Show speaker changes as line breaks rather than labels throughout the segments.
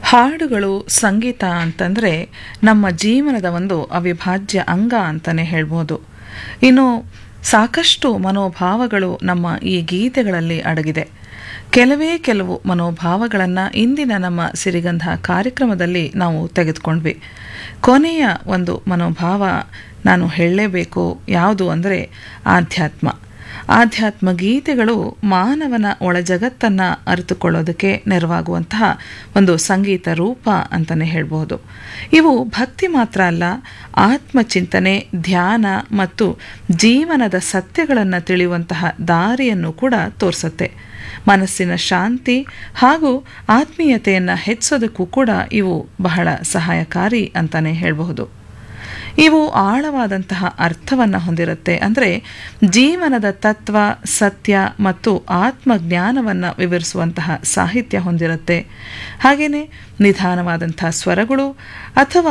ಹಾಡುಗಳು ಸಂಗೀತ ಅಂತಂದರೆ ನಮ್ಮ ಜೀವನದ ಒಂದು ಅವಿಭಾಜ್ಯ ಅಂಗ ಅಂತಲೇ ಹೇಳ್ಬೋದು ಇನ್ನು ಸಾಕಷ್ಟು ಮನೋಭಾವಗಳು ನಮ್ಮ ಈ ಗೀತೆಗಳಲ್ಲಿ ಅಡಗಿದೆ ಕೆಲವೇ ಕೆಲವು ಮನೋಭಾವಗಳನ್ನು ಇಂದಿನ ನಮ್ಮ ಸಿರಿಗಂಧ ಕಾರ್ಯಕ್ರಮದಲ್ಲಿ ನಾವು ತೆಗೆದುಕೊಂಡ್ವಿ ಕೊನೆಯ ಒಂದು ಮನೋಭಾವ ನಾನು ಹೇಳಲೇಬೇಕು ಯಾವುದು ಅಂದರೆ ಆಧ್ಯಾತ್ಮ ಆಧ್ಯಾತ್ಮ ಗೀತೆಗಳು ಮಾನವನ ಒಳ ಜಗತ್ತನ್ನು ಅರಿತುಕೊಳ್ಳೋದಕ್ಕೆ ನೆರವಾಗುವಂತಹ ಒಂದು ಸಂಗೀತ ರೂಪ ಅಂತಲೇ ಹೇಳ್ಬೋದು ಇವು ಭಕ್ತಿ ಮಾತ್ರ ಅಲ್ಲ ಆತ್ಮಚಿಂತನೆ ಧ್ಯಾನ ಮತ್ತು ಜೀವನದ ಸತ್ಯಗಳನ್ನು ತಿಳಿಯುವಂತಹ ದಾರಿಯನ್ನು ಕೂಡ ತೋರಿಸುತ್ತೆ ಮನಸ್ಸಿನ ಶಾಂತಿ ಹಾಗೂ ಆತ್ಮೀಯತೆಯನ್ನು ಹೆಚ್ಚೋದಕ್ಕೂ ಕೂಡ ಇವು ಬಹಳ ಸಹಾಯಕಾರಿ ಅಂತಲೇ ಹೇಳಬಹುದು ಇವು ಆಳವಾದಂತಹ ಅರ್ಥವನ್ನು ಹೊಂದಿರುತ್ತೆ ಅಂದರೆ ಜೀವನದ ತತ್ವ ಸತ್ಯ ಮತ್ತು ಆತ್ಮಜ್ಞಾನವನ್ನು ವಿವರಿಸುವಂತಹ ಸಾಹಿತ್ಯ ಹೊಂದಿರುತ್ತೆ ಹಾಗೆಯೇ ನಿಧಾನವಾದಂತಹ ಸ್ವರಗಳು ಅಥವಾ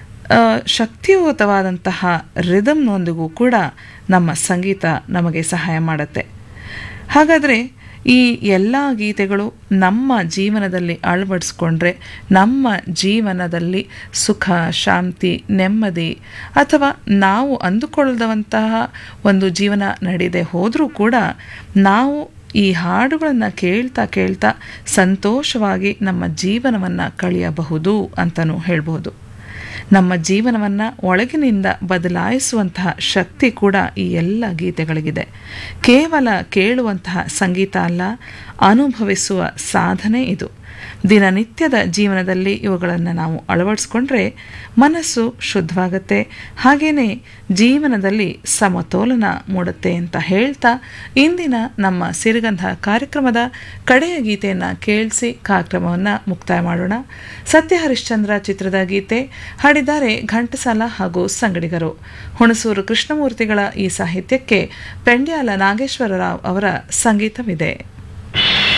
ಶಕ್ತಿಯುತವಾದಂತಹ ರಿದಮ್ನೊಂದಿಗೂ ಕೂಡ ನಮ್ಮ ಸಂಗೀತ ನಮಗೆ ಸಹಾಯ ಮಾಡುತ್ತೆ ಹಾಗಾದರೆ ಈ ಎಲ್ಲ ಗೀತೆಗಳು ನಮ್ಮ ಜೀವನದಲ್ಲಿ ಅಳವಡಿಸ್ಕೊಂಡ್ರೆ ನಮ್ಮ ಜೀವನದಲ್ಲಿ ಸುಖ ಶಾಂತಿ ನೆಮ್ಮದಿ ಅಥವಾ ನಾವು ಅಂದುಕೊಳ್ಳದಂತಹ ಒಂದು ಜೀವನ ನಡೆಯದೆ ಹೋದರೂ ಕೂಡ ನಾವು ಈ ಹಾಡುಗಳನ್ನು ಕೇಳ್ತಾ ಕೇಳ್ತಾ ಸಂತೋಷವಾಗಿ ನಮ್ಮ ಜೀವನವನ್ನು ಕಳೆಯಬಹುದು ಅಂತಲೂ ಹೇಳ್ಬೋದು ನಮ್ಮ ಜೀವನವನ್ನು ಒಳಗಿನಿಂದ ಬದಲಾಯಿಸುವಂತಹ ಶಕ್ತಿ ಕೂಡ ಈ ಎಲ್ಲ ಗೀತೆಗಳಿಗಿದೆ ಕೇವಲ ಕೇಳುವಂತಹ ಸಂಗೀತ ಅಲ್ಲ ಅನುಭವಿಸುವ ಸಾಧನೆ ಇದು ದಿನನಿತ್ಯದ ಜೀವನದಲ್ಲಿ ಇವುಗಳನ್ನು ನಾವು ಅಳವಡಿಸ್ಕೊಂಡ್ರೆ ಮನಸ್ಸು ಶುದ್ಧವಾಗುತ್ತೆ ಹಾಗೆಯೇ ಜೀವನದಲ್ಲಿ ಸಮತೋಲನ ಮೂಡುತ್ತೆ ಅಂತ ಹೇಳ್ತಾ ಇಂದಿನ ನಮ್ಮ ಸಿರಿಗಂಧ ಕಾರ್ಯಕ್ರಮದ ಕಡೆಯ ಗೀತೆಯನ್ನು ಕೇಳಿಸಿ ಕಾರ್ಯಕ್ರಮವನ್ನು ಮುಕ್ತಾಯ ಮಾಡೋಣ ಸತ್ಯ ಹರಿಶ್ಚಂದ್ರ ಚಿತ್ರದ ಗೀತೆ ಹಾಡಿದ್ದಾರೆ ಘಂಟಸಾಲ ಹಾಗೂ ಸಂಗಡಿಗರು ಹುಣಸೂರು ಕೃಷ್ಣಮೂರ್ತಿಗಳ ಈ ಸಾಹಿತ್ಯಕ್ಕೆ ಪೆಂಡ್ಯಾಲ ನಾಗೇಶ್ವರರಾವ್ ಅವರ ಸಂಗೀತವಿದೆ